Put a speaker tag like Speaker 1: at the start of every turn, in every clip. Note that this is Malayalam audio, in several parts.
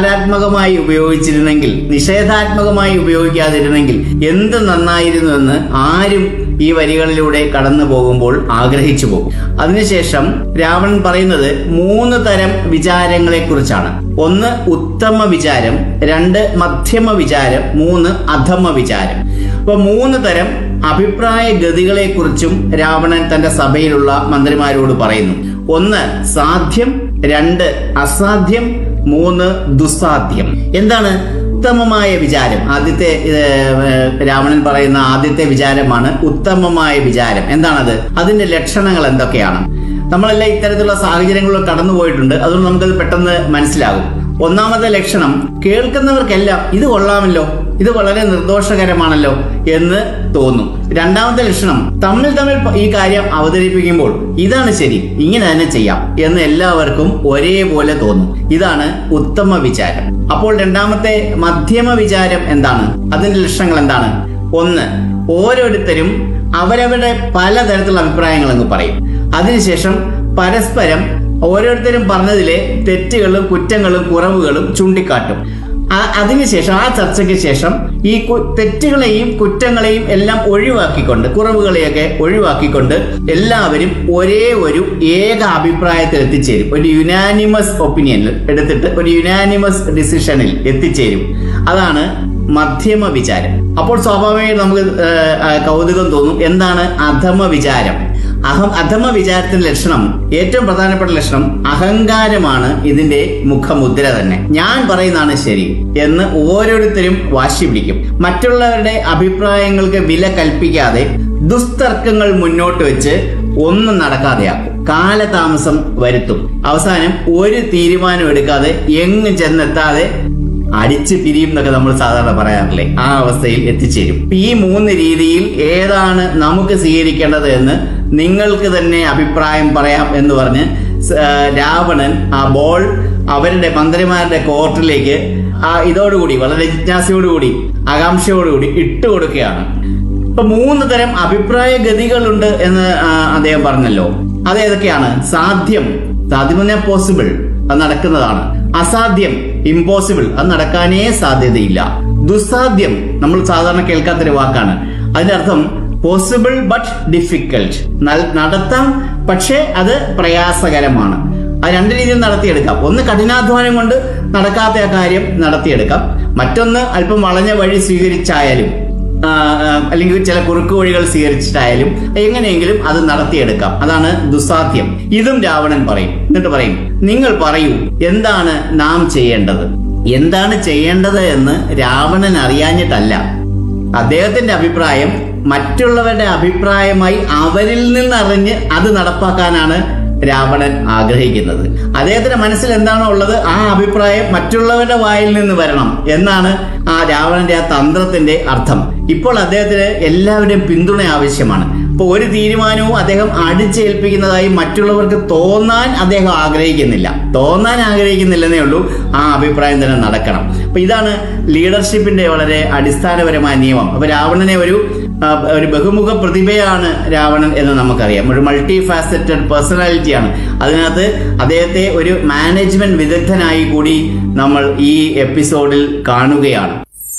Speaker 1: സകാരാത്മകമായി ഉപയോഗിച്ചിരുന്നെങ്കിൽ നിഷേധാത്മകമായി ഉപയോഗിക്കാതിരുന്നെങ്കിൽ എന്ത് നന്നായിരുന്നു എന്ന് ആരും ഈ വരികളിലൂടെ കടന്നു പോകുമ്പോൾ ആഗ്രഹിച്ചു പോകും അതിനുശേഷം രാവണൻ പറയുന്നത് മൂന്ന് തരം വിചാരങ്ങളെ കുറിച്ചാണ് ഒന്ന് ഉത്തമ വിചാരം രണ്ട് മധ്യമ വിചാരം മൂന്ന് അധമ വിചാരം അപ്പൊ മൂന്ന് തരം അഭിപ്രായ ഗതികളെ കുറിച്ചും രാവണൻ തന്റെ സഭയിലുള്ള മന്ത്രിമാരോട് പറയുന്നു ഒന്ന് സാധ്യം രണ്ട് അസാധ്യം മൂന്ന് ദുസ്സാധ്യം എന്താണ് ഉത്തമമായ വിചാരം ആദ്യത്തെ ഏർ, രാവണൻ പറയുന്ന ആദ്യത്തെ വിചാരമാണ് ഉത്തമമായ വിചാരം എന്താണത് അതിന്റെ ലക്ഷണങ്ങൾ എന്തൊക്കെയാണ് നമ്മളെല്ലാം ഇത്തരത്തിലുള്ള സാഹചര്യങ്ങളിൽ കടന്നു പോയിട്ടുണ്ട് അതുകൊണ്ട് നമുക്കത് പെട്ടെന്ന് മനസ്സിലാകും ഒന്നാമത്തെ ലക്ഷണം കേൾക്കുന്നവർക്കെല്ലാം ഇത് കൊള്ളാമല്ലോ ഇത് വളരെ നിർദോഷകരമാണല്ലോ എന്ന് തോന്നും രണ്ടാമത്തെ ലക്ഷണം തമ്മിൽ തമ്മിൽ ഈ കാര്യം അവതരിപ്പിക്കുമ്പോൾ ഇതാണ് ശരി ഇങ്ങനെ തന്നെ ചെയ്യാം എന്ന് എല്ലാവർക്കും ഒരേപോലെ തോന്നും ഇതാണ് ഉത്തമ വിചാരം അപ്പോൾ രണ്ടാമത്തെ മധ്യമ വിചാരം എന്താണ് അതിന്റെ ലക്ഷണങ്ങൾ എന്താണ് ഒന്ന് ഓരോരുത്തരും അവരവരുടെ പലതരത്തിലുള്ള അഭിപ്രായങ്ങൾ അങ്ങ് പറയും അതിനുശേഷം പരസ്പരം ഓരോരുത്തരും പറഞ്ഞതിലെ തെറ്റുകളും കുറ്റങ്ങളും കുറവുകളും ചൂണ്ടിക്കാട്ടും ആ- അതിനുശേഷം ആ ചർച്ചയ്ക്ക് ശേഷം ഈ കു- തെറ്റുകളെയും കുറ്റങ്ങളെയും എല്ലാം ഒഴിവാക്കിക്കൊണ്ട് കുറവുകളെയൊക്കെ ഒഴിവാക്കിക്കൊണ്ട് എല്ലാവരും ഒരേ ഒരു ഏക അഭിപ്രായത്തിൽ എത്തിച്ചേരും ഒരു യുനാനിമസ് ഒപ്പീനിയനിൽ എടുത്തിട്ട് ഒരു യുനാനിമസ് ഡിസിഷനിൽ എത്തിച്ചേരും അതാണ് മധ്യമ വിചാരം അപ്പോൾ സ്വാഭാവികമായി നമുക്ക് ഏഹ്, ആ, കൗതുകം തോന്നും എന്താണ് അധമ വിചാരം അഹം അധമ വിചാരത്തിന്റെ ലക്ഷണം ഏറ്റവും പ്രധാനപ്പെട്ട ലക്ഷണം അഹങ്കാരമാണ് ഇതിന്റെ മുഖമുദ്ര തന്നെ ഞാൻ പറയുന്നതാണ് ശരി എന്ന് ഓരോരുത്തരും വാശി പിടിക്കും മറ്റുള്ളവരുടെ അഭിപ്രായങ്ങൾക്ക് വില കൽപ്പിക്കാതെ ദുസ്തർക്കങ്ങൾ മുന്നോട്ട് വെച്ച് ഒന്നും നടക്കാതെയാക്കും കാലതാമസം വരുത്തും അവസാനം ഒരു തീരുമാനം എടുക്കാതെ എങ്ങും ചെന്നെത്താതെ അടിച്ച് പിരിയും എന്നൊക്കെ നമ്മൾ സാധാരണ പറയാറില്ലേ ആ അവസ്ഥയിൽ എത്തിച്ചേരും ഈ മൂന്ന് രീതിയിൽ ഏതാണ് നമുക്ക് സ്വീകരിക്കേണ്ടത് എന്ന് നിങ്ങൾക്ക് തന്നെ അഭിപ്രായം പറയാം എന്ന് പറഞ്ഞ് സ- ആ, രാവണൻ ആ ബോൾ അവരുടെ മന്ത്രിമാരുടെ കോർട്ടിലേക്ക് ആ ഇതോടുകൂടി വളരെ ജിജ്ഞാസയോടുകൂടി ആകാംക്ഷയോടുകൂടി ഇട്ട് കൊടുക്കുകയാണ് ഇപ്പൊ മൂന്ന് തരം അഭിപ്രായ ഗതികളുണ്ട് എന്ന് ആ, അദ്ദേഹം പറഞ്ഞല്ലോ അത് ഏതൊക്കെയാണ് സാധ്യം സാധ്യം പോസിബിൾ അത് നടക്കുന്നതാണ് അസാധ്യം ഇമ്പോസിബിൾ അത് നടക്കാനേ സാധ്യതയില്ല ദുസ്സാധ്യം നമ്മൾ സാധാരണ കേൾക്കാത്തൊരു വാക്കാണ് അതിന്റെ അർത്ഥം പോസിബിൾ ബട്ട് ഡിഫിക്കൽട്ട് നടത്താം പക്ഷേ അത് പ്രയാസകരമാണ് അത് രണ്ട് രീതിയിൽ നടത്തിയെടുക്കാം ഒന്ന് കഠിനാധ്വാനം കൊണ്ട് നടക്കാത്ത ആ കാര്യം നടത്തിയെടുക്കാം മറ്റൊന്ന് അല്പം വളഞ്ഞ വഴി സ്വീകരിച്ചായാലും ആ, ആ, അല്ലെങ്കിൽ ചില കുറുക്കു വഴികൾ സ്വീകരിച്ചിട്ടായാലും എങ്ങനെയെങ്കിലും അത് നടത്തിയെടുക്കാം അതാണ് ദുസ്സാധ്യം ഇതും രാവണൻ പറയും എന്നിട്ട് പറയും നിങ്ങൾ പറയൂ എന്താണ് നാം ചെയ്യേണ്ടത് എന്താണ് ചെയ്യേണ്ടത് എന്ന് രാവണൻ അറിയാഞ്ഞിട്ടല്ല അദ്ദേഹത്തിന്റെ അഭിപ്രായം മറ്റുള്ളവരുടെ അഭിപ്രായമായി അവരിൽ നിന്നറിഞ്ഞ് അത് നടപ്പാക്കാനാണ് രാവണൻ ആഗ്രഹിക്കുന്നത് അദ്ദേഹത്തിന്റെ മനസ്സിൽ എന്താണോ ഉള്ളത് ആ അഭിപ്രായം മറ്റുള്ളവരുടെ വായിൽ നിന്ന് വരണം എന്നാണ് ആ രാവണന്റെ ആ തന്ത്രത്തിന്റെ അർത്ഥം ഇപ്പോൾ അദ്ദേഹത്തിന് എല്ലാവരുടെയും പിന്തുണ ആവശ്യമാണ് ഇപ്പൊ ഒരു തീരുമാനവും അദ്ദേഹം അടിച്ചേൽപ്പിക്കുന്നതായി മറ്റുള്ളവർക്ക് തോന്നാൻ അദ്ദേഹം ആഗ്രഹിക്കുന്നില്ല തോന്നാൻ ആഗ്രഹിക്കുന്നില്ലെന്നേ ഉള്ളൂ ആ അഭിപ്രായം തന്നെ നടക്കണം അപ്പൊ ഇതാണ് ലീഡർഷിപ്പിന്റെ വളരെ അടിസ്ഥാനപരമായ നിയമം അപ്പൊ രാവണനെ ഒരു ആ, ഒരു ബഹുമുഖ പ്രതിഭയാണ് രാവണൻ എന്ന് നമുക്കറിയാം ഒരു മൾട്ടി ഫാസറ്റഡ് പേഴ്സണാലിറ്റിയാണ് അതിനകത്ത് അദ്ദേഹത്തെ ഒരു മാനേജ്മെന്റ് വിദഗ്ധനായി കൂടി നമ്മൾ ഈ എപ്പിസോഡിൽ കാണുകയാണ്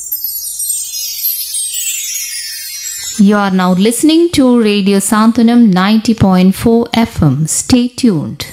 Speaker 2: You are now listening to Radio Santanam 90.4 FM. Stay tuned.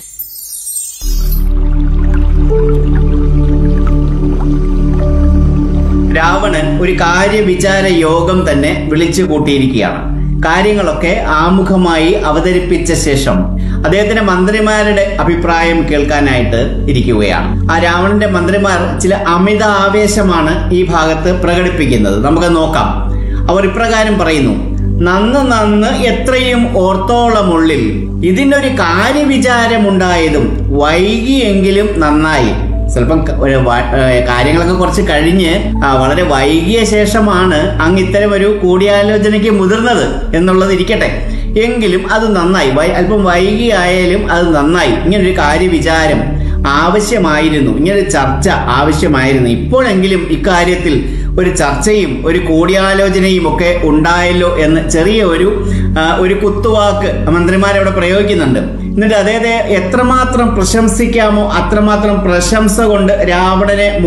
Speaker 1: Ravanan ഒരു കാര്യവിചാര യോഗം തന്നെ വിളിച്ചു കൂട്ടിയിരിക്കുകയാണ് കാര്യങ്ങളൊക്കെ ആമുഖമായി അവതരിപ്പിച്ച ശേഷം അദ്ദേഹത്തിന്റെ മന്ത്രിമാരുടെ അഭിപ്രായം കേൾക്കാനായിട്ട് ഇരിക്കുകയാണ് ആ രാവണന്റെ മന്ത്രിമാർ ചില അമിത ആവേശമാണ് ഈ ഭാഗത്ത് പ്രകടിപ്പിക്കുന്നത് നമുക്ക് നോക്കാം അവർ ഇപ്രകാരം പറയുന്നു നന്ന് നന്ന് എത്രയും ഓർത്തോളമുള്ളിൽ ഇതിനൊരു കാര്യവിചാരമുണ്ടായതും വൈകിയെങ്കിലും നന്നായി ചിലപ്പം ക- ഒരു വ- ഏഹ് കാര്യങ്ങളൊക്കെ കുറച്ച് കഴിഞ്ഞ് ആ, വളരെ വൈകിയ ശേഷമാണ് അങ്ങ് ഇത്തരം ഒരു കൂടിയാലോചനയ്ക്ക് മുതിർന്നത് എന്നുള്ളത് ഇരിക്കട്ടെ എങ്കിലും അത് നന്നായി വൈ- അല്പം വൈകിയായാലും അത് നന്നായി ഇങ്ങനൊരു കാര്യവിചാരം ആവശ്യമായിരുന്നു ഇങ്ങനൊരു ചർച്ച ആവശ്യമായിരുന്നു ഇപ്പോഴെങ്കിലും ഇക്കാര്യത്തിൽ ഒരു ചർച്ചയും ഒരു കൂടിയാലോചനയും ഒക്കെ ഉണ്ടായല്ലോ എന്ന് ചെറിയ ഒരു ആ, ഒരു കുത്തുവാക്ക് മന്ത്രിമാരവിടെ പ്രയോഗിക്കുന്നുണ്ട് എന്നിട്ട് അദ്ദേഹത്തെ എത്രമാത്രം പ്രശംസിക്കാമോ അത്രമാത്രം പ്രശംസ കൊണ്ട് രാവണനെ